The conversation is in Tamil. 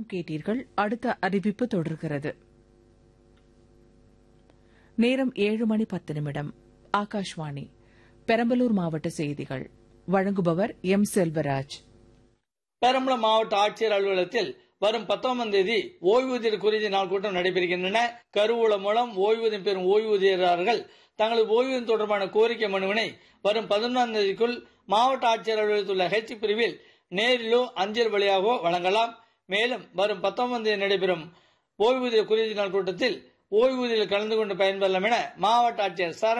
திரைகானம் கேட்டீர்கள் அடுத்த அறிவிப்பு தொடர்கிறது நேரம் ஏழு மணி பத்து நிமிடம் ஆகாஷ்வாணி பெரம்பலூர் மாவட்ட செய்திகள் வழங்குபவர் எம் செல்வராஜ் பெரம்பலூர் மாவட்ட ஆட்சியர் அலுவலகத்தில் வரும் பத்தொன்பதாம் தேதி ஓய்வூதியர் குறுதி நாள் கூட்டம் நடைபெறுகின்றன கருவூலம் மூலம் ஓய்வூதியம் பெறும் ஓய்வூதியர்கள் தங்களது ஓய்வூதியம் தொடர்பான கோரிக்கை மனுவினை வரும் பதினொன்றாம் தேதிக்குள் மாவட்ட ஆட்சியர் அலுவலகத்தில் உள்ள ஹெச் பிரிவில் நேரிலோ அஞ்சல் வழியாகவோ வழங்கலாம் மேலும் வரும் பத்தொன்பதாம் தேதி நடைபெறும் ஓய்வூதிய குறுதி நாள் கூட்டத்தில் ஓய்வூதியில் கலந்து கொண்டு பயன்பெறலாம் என மாவட்ட ஆட்சியர் சரண்